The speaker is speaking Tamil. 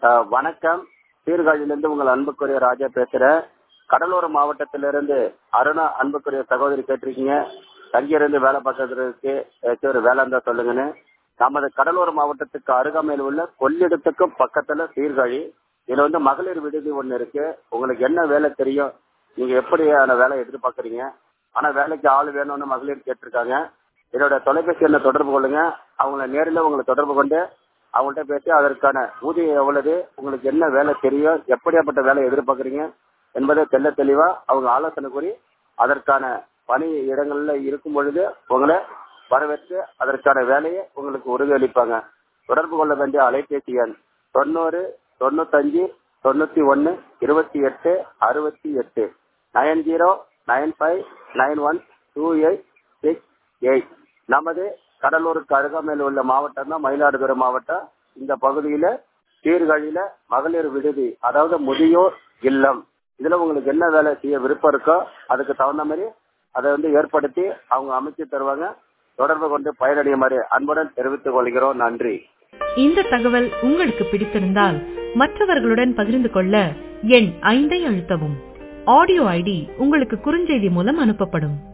அஹ், வணக்கம் சீர்காழியிலிருந்து உங்கள் அன்புக்குரிய ராஜா பேசுறேன் கடலூர் மாவட்டத்திலிருந்து அருணா அன்புக்குரிய சகோதரி கேட்டிருக்கீங்க தங்கியிருந்து வேலை பார்க்கறதுக்கு ஏதாச்சும் ஒரு வேலை இருந்தா சொல்லுங்கன்னு நமது கடலூர் மாவட்டத்துக்கு அருகாமையில் உள்ள கொள்ளிடத்துக்கும் பக்கத்துல சீர்காழி இதுல வந்து மகளிர் விடுதி ஒண்ணு இருக்கு உங்களுக்கு என்ன வேலை தெரியும் நீங்க எப்படியான வேலை எதிர்பார்க்கறீங்க ஆனா வேலைக்கு ஆள் வேணும்னு மகளிர் கேட்டிருக்காங்க என்னோட தொலைபேசி எண்ணை தொடர்பு கொள்ளுங்க அவங்கள நேரில் உங்களை தொடர்பு கொண்டு அவங்கள்ட்ட பேசி அதற்கான ஊதியம் எவ்வளவு உங்களுக்கு என்ன வேலை தெரியும் எப்படியாப்பட்ட வேலை எதிர்பார்க்கறீங்க என்பதை தெல்ல தெளிவா அவங்க ஆலோசனை கூறி அதற்கான பணி இடங்கள்ல இருக்கும் பொழுது உங்களை வரவேற்று அதற்கான வேலையை உங்களுக்கு உறுதியளிப்பாங்க தொடர்பு கொள்ள வேண்டிய அலைபேசி எண் தொண்ணூறு தொண்ணூத்தஞ்சு தொண்ணூத்தி ஒன்னு இருபத்தி எட்டு அறுபத்தி எட்டு nine zero nine five nine one two eight six eight நமது கடலூருக்கு அருகாமையில் உள்ள மாவட்டம் தான் மயிலாடுதுறை மாவட்டம் இந்த பகுதியில சீர்காழியில மகளிர் விடுதி அதாவது முதியோர் இல்லம் இதுல உங்களுக்கு என்ன வேலை செய்ய விருப்பம் இருக்கோ அதுக்கு தகுந்த மாதிரி அதை வந்து ஏற்படுத்தி அவங்க அமைச்சு தருவாங்க தொடர்பு கொண்டு பயனடையுமாறு அன்புடன் தெரிவித்துக் கொள்கிறோம் நன்றி இந்த தகவல் உங்களுக்கு பிடித்திருந்தால் மற்றவர்களுடன் பகிர்ந்து கொள்ள எண் ஐந்தை அழுத்தவும் ஆடியோ ஐடி உங்களுக்கு குறுஞ்செய்தி மூலம் அனுப்பப்படும்